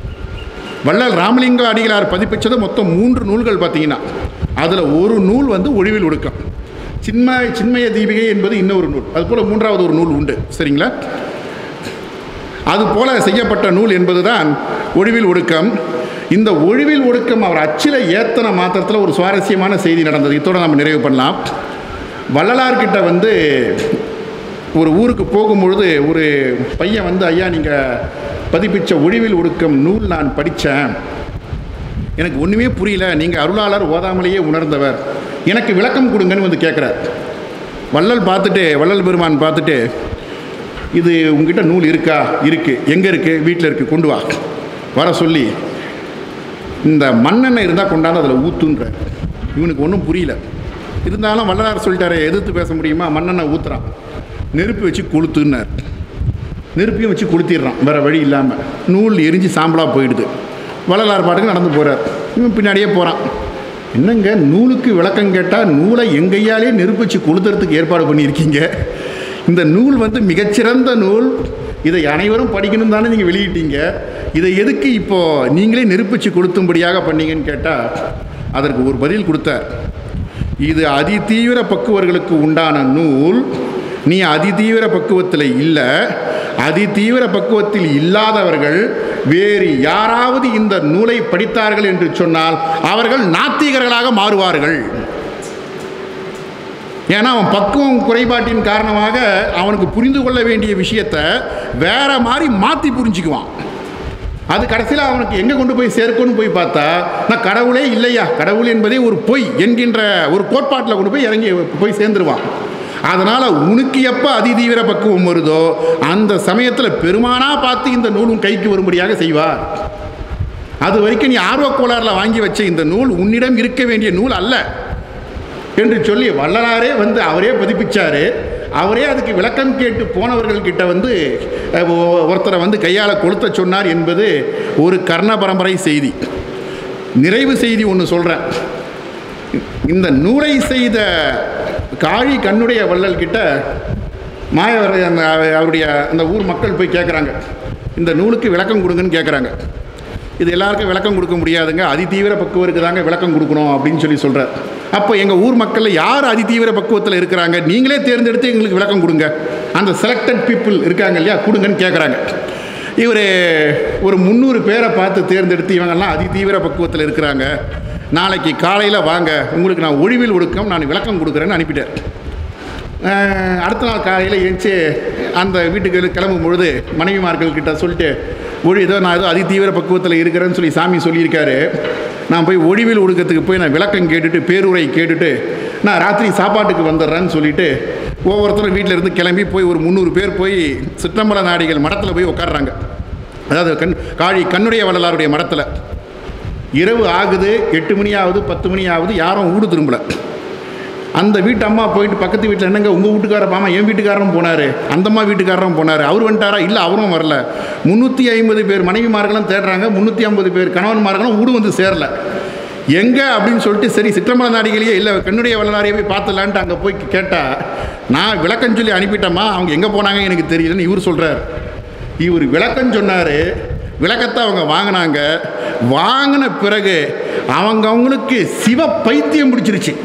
வள்ளல் ராமலிங்க அடிகளார் பதிப்பிச்சது மொத்தம் மூன்று நூல்கள் பார்த்தீங்கன்னா அதில் ஒரு நூல் வந்து ஒழிவில் ஒடுக்கம் சின்மய சின்மய தீபிகை என்பது இன்னொரு நூல் அதுபோல் மூன்றாவது ஒரு நூல் உண்டு சரிங்களா அதுபோல செய்யப்பட்ட நூல் என்பதுதான் ஒழிவில் ஒடுக்கம் இந்த ஒழிவில் ஒடுக்கம் அவர் அச்சில ஏத்தன மாத்திரத்தில் ஒரு சுவாரஸ்யமான செய்தி நடந்தது இதோட நம்ம நிறைவு பண்ணலாம் வள்ளலார்கிட்ட வந்து ஒரு ஊருக்கு போகும்பொழுது ஒரு பையன் வந்து ஐயா நீங்கள் பதிப்பிச்ச ஒழிவில் ஒடுக்கம் நூல் நான் படித்தேன் எனக்கு ஒன்றுமே புரியல நீங்கள் அருளாளர் ஓதாமலேயே உணர்ந்தவர் எனக்கு விளக்கம் கொடுங்கன்னு வந்து கேட்குறார் வள்ளல் பார்த்துட்டு வள்ளல் பெருமான் பார்த்துட்டு இது உங்ககிட்ட நூல் இருக்கா இருக்குது எங்கே இருக்குது வீட்டில் இருக்குது கொண்டு வா வர சொல்லி இந்த மண்ணெண்ணெய் இருந்தால் கொண்டாந்து அதில் ஊற்றுன்ற இவனுக்கு ஒன்றும் புரியல இருந்தாலும் வள்ளலார் சொல்லிட்டாரே எதிர்த்து பேச முடியுமா மண்ணெண்ணெய் ஊற்றுறான் நெருப்பு வச்சு கொளுத்துன்னார் நெருப்பையும் வச்சு கொளுத்திடுறான் வேறு வழி இல்லாமல் நூல் எரிஞ்சு சாம்பலாக போயிடுது வள்ளலார் பாட்டுக்கு நடந்து போகிறார் இவன் பின்னாடியே போகிறான் என்னங்க நூலுக்கு விளக்கம் கேட்டால் நூலை எங்கையாலே நெருப்பு வச்சு கொளுத்துறதுக்கு ஏற்பாடு பண்ணியிருக்கீங்க இந்த நூல் வந்து மிகச்சிறந்த நூல் இதை அனைவரும் படிக்கணும் தானே நீங்கள் வெளியிட்டீங்க இதை எதுக்கு இப்போது நீங்களே நெருப்பிச்சு கொளுத்தும்படியாக பண்ணீங்கன்னு கேட்டால் அதற்கு ஒரு பதில் கொடுத்தார் இது அதிதீவிர பக்குவர்களுக்கு உண்டான நூல் நீ அதிதீவிர பக்குவத்தில் இல்லை அதிதீவிர பக்குவத்தில் இல்லாதவர்கள் வேறு யாராவது இந்த நூலை படித்தார்கள் என்று சொன்னால் அவர்கள் நாத்திகர்களாக மாறுவார்கள் ஏன்னா அவன் பக்குவம் குறைபாட்டின் காரணமாக அவனுக்கு புரிந்து கொள்ள வேண்டிய விஷயத்தை வேற மாதிரி மாற்றி புரிஞ்சுக்குவான் அது கடைசியில் அவனுக்கு எங்கே கொண்டு போய் சேர்க்கணும்னு போய் பார்த்தா நான் கடவுளே இல்லையா கடவுள் என்பதே ஒரு பொய் என்கின்ற ஒரு கோட்பாட்டில் கொண்டு போய் இறங்கி போய் சேர்ந்துருவான் அதனால் உனக்கு எப்போ அதிதீவிர பக்குவம் வருதோ அந்த சமயத்தில் பெருமானா பார்த்து இந்த நூலும் கைக்கு வரும்படியாக செய்வார் அது வரைக்கும் நீ ஆர்வக் கோளாறில் வாங்கி வச்ச இந்த நூல் உன்னிடம் இருக்க வேண்டிய நூல் அல்ல என்று சொல்லி வள்ளலாரே வந்து அவரே பதிப்பிச்சாரு அவரே அதுக்கு விளக்கம் கேட்டு போனவர்கள் கிட்ட வந்து அஹ், ஒ- ஒருத்தரை வந்து கையால் கொளுத்த சொன்னார் என்பது ஒரு கர்ண பரம்பரை செய்தி நிறைவு செய்தி ஒன்று சொல்கிறேன் இந்த நூலை செய்த காழி கண்ணுடைய வள்ளல் கிட்ட மாயவர் அந்த அவருடைய அந்த ஊர் மக்கள் போய் கேட்குறாங்க இந்த நூலுக்கு விளக்கம் கொடுங்கன்னு கேட்குறாங்க இது எல்லாருக்கும் விளக்கம் கொடுக்க முடியாதுங்க அதிதீவிர பக்குவருக்கு தாங்க விளக்கம் கொடுக்கணும் அப்படின்னு சொல்லி சொல்கிறார் அப்போ எங்கள் ஊர் மக்களில் யார் அதிதீவிர பக்குவத்தில் இருக்கிறாங்க நீங்களே தேர்ந்தெடுத்து எங்களுக்கு விளக்கம் கொடுங்க அந்த செலக்டட் பீப்புள் இருக்காங்க இல்லையா கொடுங்கன்னு கேட்குறாங்க இவர் ஒரு முந்நூறு பேரை பார்த்து தேர்ந்தெடுத்து இவங்கெல்லாம் அதிதீவிர பக்குவத்தில் இருக்கிறாங்க நாளைக்கு காலையில் வாங்க உங்களுக்கு நான் ஒழிவில் ஒடுக்கம் நான் விளக்கம் கொடுக்குறேன்னு அனுப்பிட்டார் அஹ், அடுத்த நாள் காலையில் எழுந்துச்சு அந்த வீட்டுக்கு கிளம்பும் பொழுது மனைவிமார்கள் கிட்ட சொல்லிட்டு ஒழி ஏதோ நான் ஏதோ அதிதீவிர பக்குவத்தில் இருக்கிறேன்னு சொல்லி சாமி சொல்லியிருக்காரு நான் போய் ஒழிவில் ஒடுக்கத்துக்கு போய் நான் விளக்கம் கேட்டுட்டு பேருரை கேட்டுட்டு நான் ராத்திரி சாப்பாட்டுக்கு வந்துடுறேன்னு சொல்லிட்டு ஒவ்வொருத்தரும் வீட்டில் இருந்து கிளம்பி போய் ஒரு முந்நூறு பேர் போய் சிற்றம்பல நாடிகள் மடத்தில் போய் உட்காடுறாங்க அதாவது கண் காழி கண்ணுடைய வள்ளலாருடைய மடத்தில் இரவு ஆகுது எட்டு மணி ஆகுது பத்து மணி ஆகுது யாரும் ஊடு திரும்பல அந்த வீட்டு அம்மா போயிட்டு பக்கத்து வீட்டில் என்னங்க உங்கள் வீட்டுக்கார பாமா என் வீட்டுக்காரரும் போனார் அந்த அம்மா வீட்டுக்காரரும் போனார் அவர் வந்துட்டாரா இல்லை அவரும் வரல முந்நூற்றி ஐம்பது பேர் மனைவிமார்களும் தேடுறாங்க முந்நூற்றி ஐம்பது பேர் கணவன்மார்களும் வீடு வந்து சேரல எங்கே அப்படின்னு சொல்லிட்டு சரி சிற்றம்பல நாடிகளையே இல்லை கண்ணுடைய வள்ளலாரையே போய் பார்த்துலான்ட்டு அங்கே போய் கேட்டால் நான் விளக்கம் சொல்லி அனுப்பிட்டேம்மா அவங்க எங்கே போனாங்க எனக்கு தெரியலன்னு இவர் சொல்கிறார் இவர் விளக்கம் சொன்னார் விளக்கத்தை அவங்க வாங்கினாங்க வாங்கின பிறகு அவங்க அவங்களுக்கு சிவ பைத்தியம் பிடிச்சிருச்சு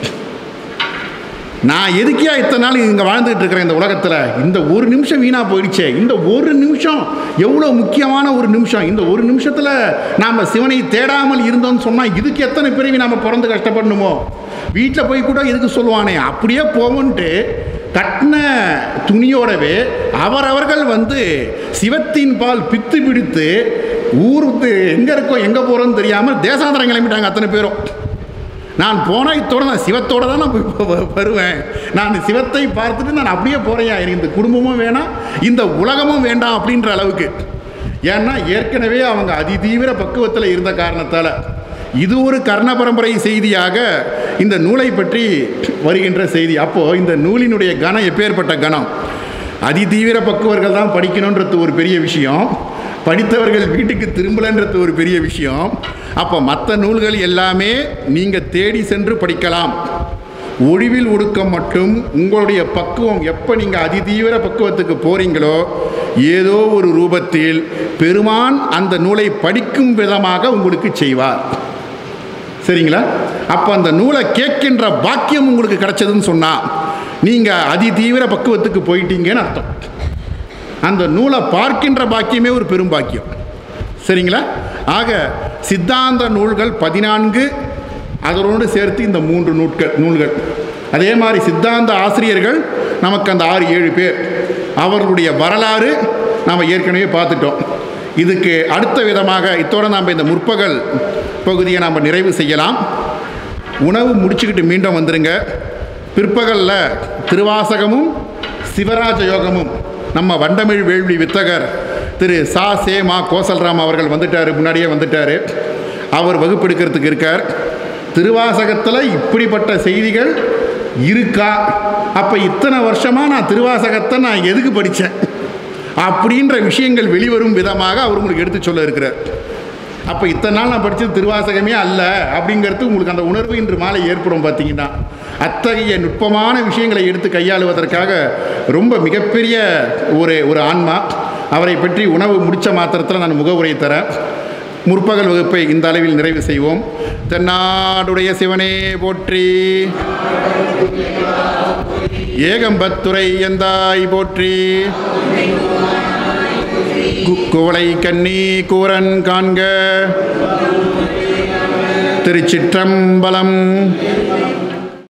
நான் எதுக்கியா இத்தனை நாள் இங்கே வாழ்ந்துட்டு இருக்கிறேன் இந்த உலகத்தில் இந்த ஒரு நிமிஷம் வீணாக போயிடுச்சே இந்த ஒரு நிமிஷம் எவ்வளோ முக்கியமான ஒரு நிமிஷம் இந்த ஒரு நிமிஷத்தில் நாம் சிவனை தேடாமல் இருந்தோம்னு சொன்னால் இதுக்கு எத்தனை பிறவி நாம் பிறந்து கஷ்டப்படணுமோ வீட்டில் போய் கூட எதுக்கு சொல்லுவானே அப்படியே போவோன்ட்டு கட்டின துணியோடவே அவரவர்கள் வந்து சிவத்தின் பால் பித்து பிடித்து ஊர் எங்கே இருக்கோம் எங்கே போகிறோன்னு தெரியாமல் தேசாந்திரம் கிளம்பிட்டாங்க அத்தனை பேரும் நான் போனால் இத்தோட நான் சிவத்தோட தான் நான் போய் வ- வருவேன் நான் சிவத்தை பார்த்துட்டு நான் அப்படியே போகிறேன் எனக்கு இந்த குடும்பமும் வேணாம் இந்த உலகமும் வேண்டாம் அப்படின்ற அளவுக்கு ஏன்னா ஏற்கனவே அவங்க அதிதீவிர பக்குவத்தில் இருந்த காரணத்தால் இது ஒரு கர்ண பரம்பரை செய்தியாக இந்த நூலை பற்றி வருகின்ற செய்தி அப்போது இந்த நூலினுடைய கணம் எப்பேற்பட்ட கணம் அதிதீவிர பக்குவர்கள் தான் படிக்கணுன்றது ஒரு பெரிய விஷயம் படித்தவர்கள் வீட்டுக்கு திரும்பலன்றது ஒரு பெரிய விஷயம் அப்போ மற்ற நூல்கள் எல்லாமே நீங்கள் தேடி சென்று படிக்கலாம் ஒழிவில் ஒடுக்கம் மட்டும் உங்களுடைய பக்குவம் எப்போ நீங்கள் அதிதீவிர பக்குவத்துக்கு போகிறீங்களோ ஏதோ ஒரு ரூபத்தில் பெருமான் அந்த நூலை படிக்கும் விதமாக உங்களுக்கு செய்வார் சரிங்களா அப்போ அந்த நூலை கேட்கின்ற பாக்கியம் உங்களுக்கு கிடைச்சதுன்னு சொன்னால் நீங்கள் அதிதீவிர பக்குவத்துக்கு போயிட்டீங்கன்னு அர்த்தம் அந்த நூலை பார்க்கின்ற பாக்கியமே ஒரு பெரும் பாக்கியம் சரிங்களா ஆக சித்தாந்த நூல்கள் பதினான்கு அதனோடு சேர்த்து இந்த மூன்று நூட்கள் நூல்கள் அதே மாதிரி சித்தாந்த ஆசிரியர்கள் நமக்கு அந்த ஆறு ஏழு பேர் அவர்களுடைய வரலாறு நாம் ஏற்கனவே பார்த்துட்டோம் இதுக்கு அடுத்த விதமாக இத்தோட நாம் இந்த முற்பகல் பகுதியை நாம் நிறைவு செய்யலாம் உணவு முடிச்சுக்கிட்டு மீண்டும் வந்துருங்க பிற்பகலில் திருவாசகமும் சிவராஜ யோகமும் நம்ம வண்டமிழ் வேள்வி வித்தகர் திரு சா சே மா கோசல்ராம் அவர்கள் வந்துட்டார் முன்னாடியே வந்துட்டார் அவர் வகுப்பெடுக்கிறதுக்கு இருக்கார் திருவாசகத்தில் இப்படிப்பட்ட செய்திகள் இருக்கா அப்போ இத்தனை வருஷமாக நான் திருவாசகத்தை நான் எதுக்கு படித்தேன் அப்படின்ற விஷயங்கள் வெளிவரும் விதமாக அவர் உங்களுக்கு எடுத்து சொல்ல இருக்கிறார் அப்போ இத்தனை நாள் நான் படித்தது திருவாசகமே அல்ல அப்படிங்கிறது உங்களுக்கு அந்த உணர்வு இன்று மாலை ஏற்படும் பார்த்தீங்கன்னா அத்தகைய நுட்பமான விஷயங்களை எடுத்து கையாளுவதற்காக ரொம்ப மிகப்பெரிய ஒரு ஒரு ஆன்மா அவரை பற்றி உணவு முடித்த மாத்திரத்தில் நான் முகவுரை தரேன் முற்பகல் வகுப்பை இந்த அளவில் நிறைவு செய்வோம் தென்னாடுடைய சிவனே போற்றி ஏகம்பத்துரை எந்தாய் போற்றி கு- குவளை கண்ணி கூரன் காண்க திருச்சிற்றம்பலம்